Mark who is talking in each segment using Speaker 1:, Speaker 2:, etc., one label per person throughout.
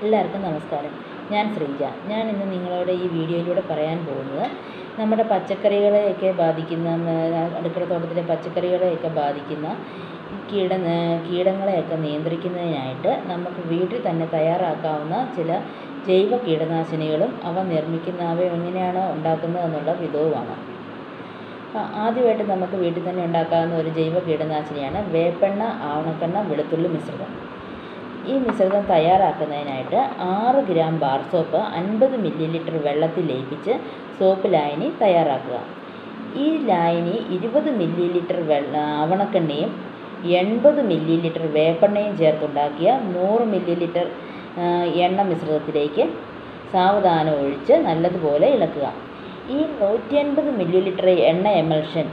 Speaker 1: എല്ലാവർക്കും നമസ്കാരം ഞാൻ ശ്രീജ ഞാൻ ഇന്ന് നിങ്ങളോട് ഈ വീഡിയോയിലൂടെ പറയാൻ പോകുന്നത് നമ്മുടെ പച്ചക്കറികളെയൊക്കെ ബാധിക്കുന്ന ഉം, അടുക്കളത്തോട്ടത്തിലെ പച്ചക്കറികളെയൊക്കെ ബാധിക്കുന്ന ഈ കീട കീടങ്ങളെയൊക്കെ നിയന്ത്രിക്കുന്നതിനായിട്ട് നമുക്ക് വീട്ടിൽ തന്നെ തയ്യാറാക്കാവുന്ന ചില ജൈവ കീടനാശിനികളും അവ നിർമ്മിക്കുന്ന അവ എങ്ങനെയാണ് ഉണ്ടാക്കുന്നതെന്നുള്ള വിധവുമാണ് ആ- ആദ്യമായിട്ട് നമുക്ക് വീട്ടിൽ തന്നെ ഉണ്ടാക്കാവുന്ന ഒരു ജൈവ കീടനാശിനിയാണ് വേപ്പെണ്ണ ആവണക്കെണ്ണ വെളുത്തുള്ളി മിശ്രിതം ഈ മിശ്രിതം തയ്യാറാക്കുന്നതിനായിട്ട് ആറ് ഗ്രാം ബാർ സോപ്പ് അൻപത് മില്ലി ലിറ്റർ വെള്ളത്തിൽ ലയിപ്പിച്ച് സോപ്പ് ലായനി തയ്യാറാക്കുക ഈ ലായനി ഇരുപത് മില്ലി ലിറ്റർ വെള്ള ആവണക്കെണ്ണയും എൺപത് മില്ലി ലിറ്റർ വേപ്പെണ്ണയും ചേർത്തുണ്ടാക്കിയ നൂറ് മില്ലി ലിറ്റർ ആ, എണ്ണ മിശ്രിതത്തിലേക്ക് സാവധാനം ഒഴിച്ച് നല്ലതുപോലെ ഇളക്കുക ഈ നൂറ്റി അൻപത് മില്ലി ലിറ്റർ എണ്ണ എമൽഷൻ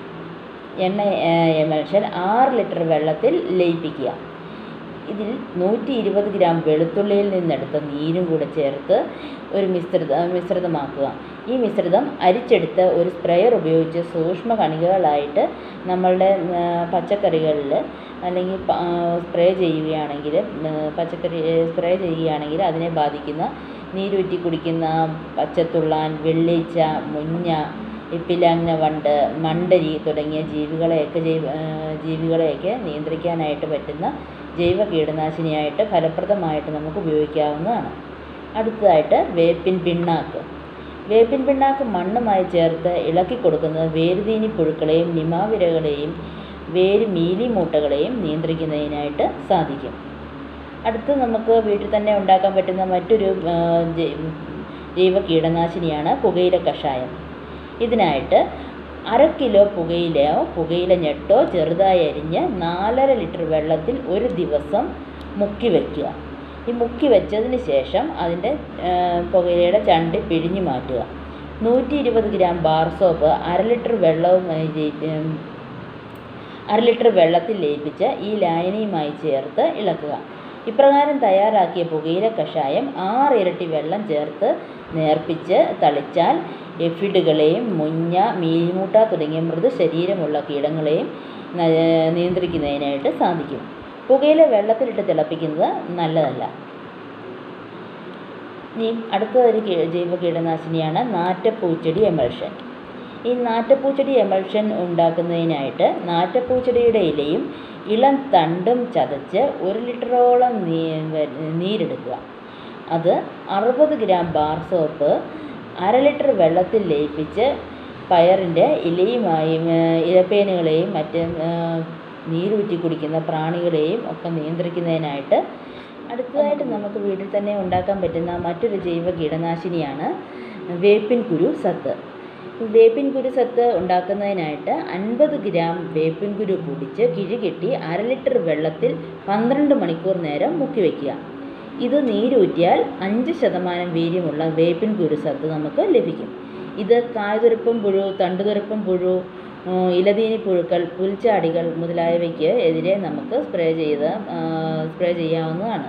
Speaker 1: എണ്ണ എമൽഷൻ ആറ് ലിറ്റർ വെള്ളത്തിൽ ലയിപ്പിക്കുക ഇതിൽ നൂറ്റി ഇരുപത് ഗ്രാം വെളുത്തുള്ളിയിൽ നിന്നെടുത്ത നീരും കൂടെ ചേർത്ത് ഒരു മിശ്രിത മിശ്രിതമാക്കുക ഈ മിശ്രിതം അരിച്ചെടുത്ത് ഒരു സ്പ്രെയർ ഉപയോഗിച്ച് സൂക്ഷ്മ കണികകളായിട്ട് നമ്മളുടെ പച്ചക്കറികളിൽ അല്ലെങ്കിൽ പ- ആ, സ്പ്രേ ചെയ്യുകയാണെങ്കിൽ പച്ചക്കറി സ്പ്രേ ചെയ്യുകയാണെങ്കിൽ അതിനെ ബാധിക്കുന്ന നീരൂറ്റി കുടിക്കുന്ന പച്ചത്തുള്ളാൻ വെള്ളീച്ച മുഞ്ഞ ഇപ്പിലാങ്ങ വണ്ട് മണ്ടരി തുടങ്ങിയ ജീവികളെയൊക്കെ ജൈവ ആ, ജീവികളെയൊക്കെ നിയന്ത്രിക്കാനായിട്ട് പറ്റുന്ന ജൈവ കീടനാശിനിയായിട്ട് ഫലപ്രദമായിട്ട് നമുക്ക് ഉപയോഗിക്കാവുന്നതാണ് അടുത്തതായിട്ട് വേപ്പിൻ പിണ്ണാക്ക് വേപ്പിൻ പിണ്ണാക്ക് മണ്ണുമായി ചേർത്ത് ഇളക്കി കൊടുക്കുന്നത് വേരുതീനി പുഴുക്കളെയും നിമാവിരകളെയും വേര് മീലിമൂട്ടകളെയും നിയന്ത്രിക്കുന്നതിനായിട്ട് സാധിക്കും അടുത്ത് നമുക്ക് വീട്ടിൽ തന്നെ ഉണ്ടാക്കാൻ പറ്റുന്ന മറ്റൊരു ആ, ജൈ- ജൈവ കീടനാശിനിയാണ് പുകയില കഷായം ഇതിനായിട്ട് അര കിലോ പുകയിലയോ പുകയില ഞെട്ടോ ചെറുതായി അരിഞ്ഞ് നാലര ലിറ്റർ വെള്ളത്തിൽ ഒരു ദിവസം മുക്കി വയ്ക്കുക ഈ മുക്കി വെച്ചതിന് ശേഷം അതിൻ്റെ ആ, പുകയിലയുടെ ചണ്ടി പിഴിഞ്ഞു മാറ്റുക നൂറ്റി ഇരുപത് ഗ്രാം ബാർ സോപ്പ് അര ലിറ്റർ വെള്ളവും ആ, ജയി- ഉം, അര ലിറ്റർ വെള്ളത്തിൽ ലയിപ്പിച്ച് ഈ ലായനിയുമായി ചേർത്ത് ഇളക്കുക ഇപ്രകാരം തയ്യാറാക്കിയ പുകയില കഷായം ആറ് ഇരട്ടി വെള്ളം ചേർത്ത് നേർപ്പിച്ച് തളിച്ചാൽ എഫിഡുകളെയും മുഞ്ഞ മീലിമൂട്ട തുടങ്ങിയ മൃദു ശരീരമുള്ള കീടങ്ങളെയും ന- നിയന്ത്രിക്കുന്നതിനായിട്ട് സാധിക്കും പുകയില വെള്ളത്തിലിട്ട് തിളപ്പിക്കുന്നത് നല്ലതല്ല ഇനി അടുത്ത ഒരു കീ- ജൈവ കീടനാശിനിയാണ് നാറ്റപ്പൂച്ചെടി എമൽഷൻ ഈ നാറ്റപ്പൂച്ചെടി എമൽഷൻ ഉണ്ടാക്കുന്നതിനായിട്ട് നാറ്റപ്പൂച്ചെടിയുടെ ഇലയും ഇളം തണ്ടും ചതച്ച് ഒരു ലിറ്ററോളം നീ വ- നീരെടുക്കുക അത് അറുപത് ഗ്രാം ബാർ സോപ്പ് അര ലിറ്റർ വെള്ളത്തിൽ ലയിപ്പിച്ച് പയറിൻ്റെ ഇലയുമായും ആ, ഇലപ്പേനുകളെയും മറ്റ് ആ, നീരൂറ്റി കുടിക്കുന്ന പ്രാണികളെയും ഒക്കെ നിയന്ത്രിക്കുന്നതിനായിട്ട് അടുത്തതായിട്ട് നമുക്ക് വീട്ടിൽ തന്നെ ഉണ്ടാക്കാൻ പറ്റുന്ന മറ്റൊരു ജൈവ കീടനാശിനിയാണ് വേപ്പിൻ കുരു സത്ത് വേപ്പിൻ കുരു സത്ത് ഉണ്ടാക്കുന്നതിനായിട്ട് അൻപത് ഗ്രാം വേപ്പിൻ കുരു പൊടിച്ച് കിഴികെട്ടി അര ലിറ്റർ വെള്ളത്തിൽ പന്ത്രണ്ട് മണിക്കൂർ നേരം മുക്കി വയ്ക്കുക ഇത് നീരൂറ്റിയാൽ അഞ്ച് ശതമാനം വീര്യമുള്ള വേപ്പിൻ കുരു സത്ത് നമുക്ക് ലഭിക്കും ഇത് കായ്തുരപ്പം പുഴു തണ്ടുതുരപ്പം പുഴു ഉം, ഇലതീനി പുഴുക്കൾ പുൽച്ചാടികൾ മുതലായവയ്ക്ക് എതിരെ നമുക്ക് സ്പ്രേ ചെയ്ത് ആ, സ്പ്രേ ചെയ്യാവുന്നതാണ്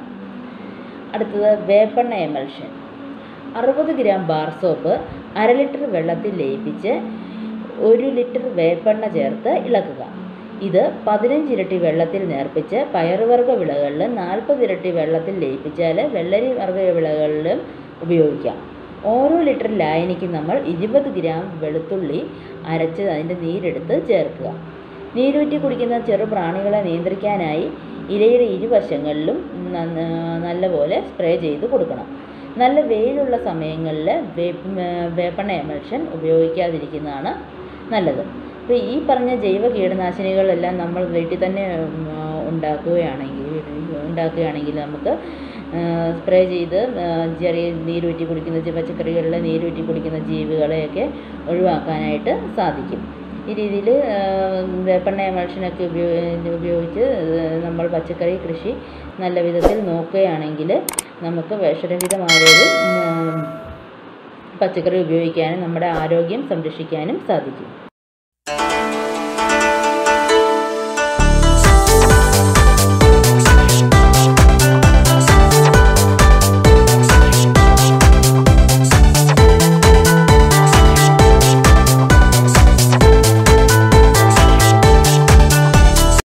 Speaker 1: അടുത്തത് വേപ്പെണ്ണ എമൽഷൻ അറുപത് ഗ്രാം ബാർ സോപ്പ് അര ലിറ്റർ വെള്ളത്തിൽ ലയിപ്പിച്ച് ഒരു ലിറ്റർ വേപ്പെണ്ണ ചേർത്ത് ഇളക്കുക ഇത് പതിനഞ്ച് ഇരട്ടി വെള്ളത്തിൽ നേർപ്പിച്ച് പയറുവർഗ്ഗ വിളകളിൽ നാൽപ്പത് ഇരട്ടി വെള്ളത്തിൽ ലയിപ്പിച്ചാൽ വെള്ളരി വർഗ്ഗ വിളകളിലും ഉപയോഗിക്കാം ഓരോ ലിറ്റർ ലായനിക്ക് നമ്മൾ ഇരുപത് ഗ്രാം വെളുത്തുള്ളി അരച്ച് അതിൻ്റെ നീരെടുത്ത് ചേർക്കുക നീരൂറ്റി കുടിക്കുന്ന ചെറു പ്രാണികളെ നിയന്ത്രിക്കാനായി ഇലയുടെ ഇരുവശങ്ങളിലും നന്ന- നല്ലപോലെ സ്പ്രേ ചെയ്ത് കൊടുക്കണം നല്ല വെയിലുള്ള സമയങ്ങളിൽ വേപ്പ് വേപ്പെണ്ണ എമൽഷൻ ഉപയോഗിക്കാതിരിക്കുന്നതാണ് നല്ലത് അപ്പോൾ ഈ പറഞ്ഞ ജൈവ കീടനാശിനികളെല്ലാം നമ്മൾ വീട്ടിൽ തന്നെ ഉം, ഉണ്ടാക്കുകയാണെങ്കിൽ ഉണ്ടാക്കുകയാണെങ്കിൽ നമുക്ക് സ്പ്രേ ചെയ്ത് ആ, ചെറിയ നീരൂറ്റി കുടിക്കുന്ന ചെ- പച്ചക്കറികളിലെ നീരൂറ്റി കുടിക്കുന്ന ജീവികളെയൊക്കെ ഒഴിവാക്കാനായിട്ട് സാധിക്കും ഈ രീതിയിൽ വേപ്പെണ്ണ എമൽഷനൊക്കെ ഉപയോഗി ഉപയോഗിച്ച് നമ്മൾ പച്ചക്കറി കൃഷി നല്ല വിധത്തിൽ നോക്കുകയാണെങ്കിൽ നമുക്ക് വിഷരഹിതമായൊരു ഉം, പച്ചക്കറി ഉപയോഗിക്കാനും നമ്മുടെ ആരോഗ്യം സംരക്ഷിക്കാനും സാധിക്കും